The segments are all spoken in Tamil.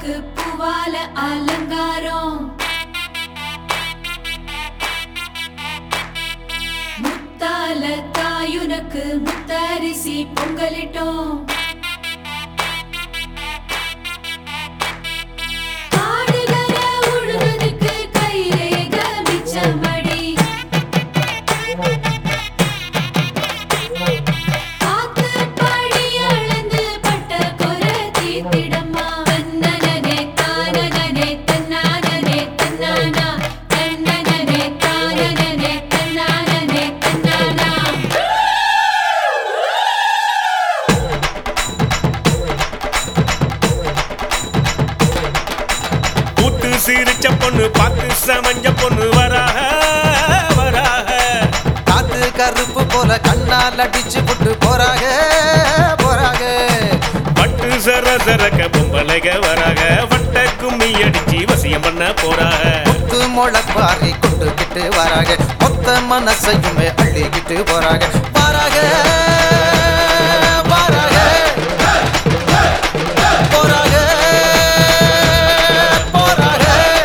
உனக்கு பூவால அலங்காரம் முத்தால தாயுனக்கு முத்தரிசி பொங்கலிட்டோம் காடுகர உழுதுக்கு கைரேக மிச்சமடி காத்து படி அளந்து பட்ட கொர தீர்த்திடம்மா தன்னனனே தானனனே தன்னானனே தன்னானா தன்னனனே தானனனே தன்னானனே தன்னானா கூத்து சிரிச்ச பொண்ணு பார்த்து சமஞ்ச பொண்ணு வராக வராக காத்து கருப்பு போல கண்ணால் அடிச்சு புட்டு போறாக போறாக பட்டு சர சரக்க பொம்பளைக வராக வட்ட கும்மி அடிச்சு வசியம் பண்ண போறாக முத்து முளைப்பாரி கொண்டுகிட்டு வராக மொத்த மனசையுமே அள்ளிக்கிட்டு போறாக வராக வராக போறாக போறாக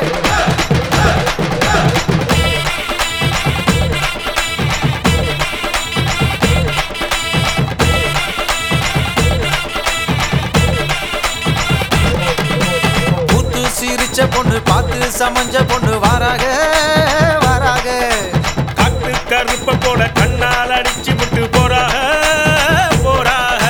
கூத்து சிரிச்ச பொண்ணு பார்த்து சமஞ்ச பொண்ணு வாராக வாராக காத்து கருப்ப போல கண்ணால் அடிச்சு விட்டு போறாக போறாக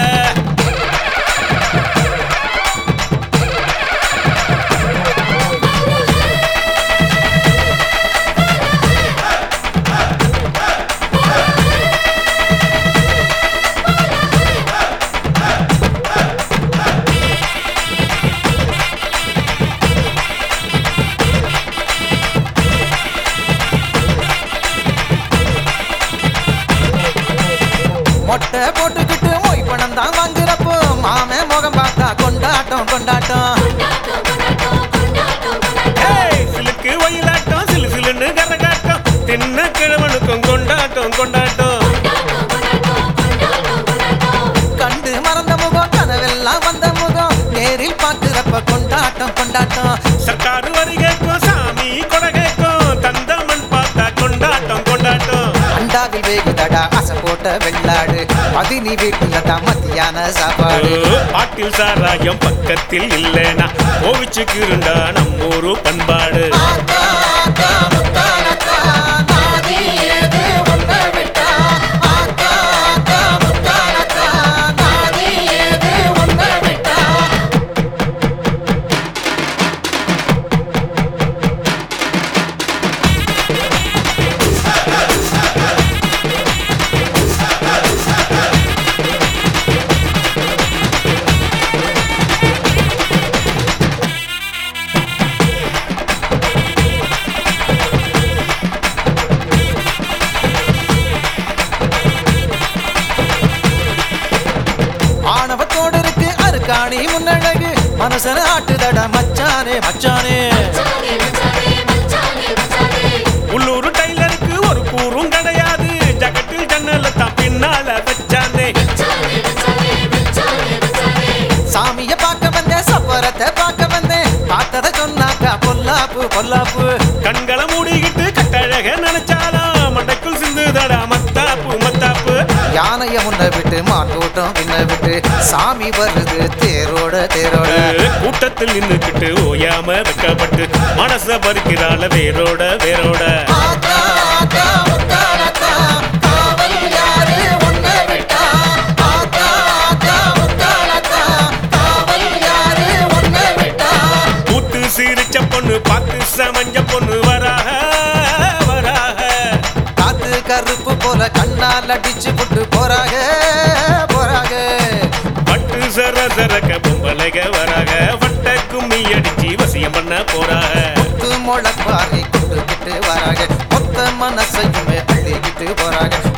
மொட்டை போட்டுக்கிட்டு மொய் பணம் தான் வாங்குறப்போ மாமே முகம் பார்த்தா கொண்டாட்டம் கொண்டாட்டம் ஏய், சிலுக்கு ஒயிலாட்டம் சிலு சிலுன்னு கரகாட்டம் தின்ன கிழவனுக்கும் கொண்டாட்டம் கொண்டாட்டம் கண்டு மறந்த முகம் கனவெல்லாம் வந்த முகம் நேரில் பார்க்கிறப்ப கொண்டாட்டம் கொண்டாட்டம் சர்க்காரு வரி கேட்கும் சாமி கொடை கேட்கும் தந்தமன் பார்த்தா கொண்டாட்டம் கொண்டாட்டம் அண்டாவில் வேகுதடா அசை போட்ட வெள்ளாடு பதினி வீட்டுல தான் மத்தியான சாப்பாடு பாட்டில் சாராயம் பக்கத்தில் இல்லைனா கோவிச்சுக்கிருண்டா நம்மூரு பண்பாடு ஆத்தா, ஆத்தா, முத்தானத்தா, நாதி ஏது உன்னை விட்டா? ஆத்தா, ஆத்தா, முத்தானத்தா, நாதி ஏது உன்னை விட்டா? ஆணவத்தோடு இருக்கு அருக்காணி முன்னழகு மனசன ஆட்டுதடா மச்சானே மச்சானே உள்ளூர் டைலருக்கு ஒரு கூறும் கிடையாது ஜகட்டில் ஜன்னல தான் பின்னால வச்சானே சாமிய பார்க்க வந்தேன் சப்பரத்தை பார்க்க வந்தேன் பார்த்ததை சொன்னாக்கா பொல்லாப்பு பொல்லாப்பு கண்களை மூடிக்கிட்டு கட்டழக நினைச்சாலும் மண்டைக்குள் சிந்துதடா மத்தாப்பு மத்தாப்பு யானைய முன்ன விட்டு மாட்டோட்டம் பின்ன விட்டு சாமி வருது தேரோட தேரோட கூட்டத்தில் நின்னுக்கிட்டு ஓயாம வெக்கப்பட்டு மனச பறிக்கிறாள வேரோட வேரோட ஆத்தா, ஆத்தா, முத்தானத்தா, காவல் யாரு உன்னை விட்டா? ஆத்தா, ஆத்தா, முத்தானத்தா, காவல் யாரு உன்னை விட்டா? கூத்து சிரிச்ச பொண்ணு பார்த்து சமஞ்ச பொண்ணு வராக வராக காத்து கருப்பு போல கண்ணால் அடிச்சு புட்டு போறாக போறாக பட்டு சர சரக்க பொம்பளைக வராக வட்ட கும்மி அடிச்சு வசியம் பண்ண போறாக முத்து முளைப்பாரி கொண்டுகிட்டு வராக மொத்த மனசையுமே அள்ளிக்கிட்டு போறாக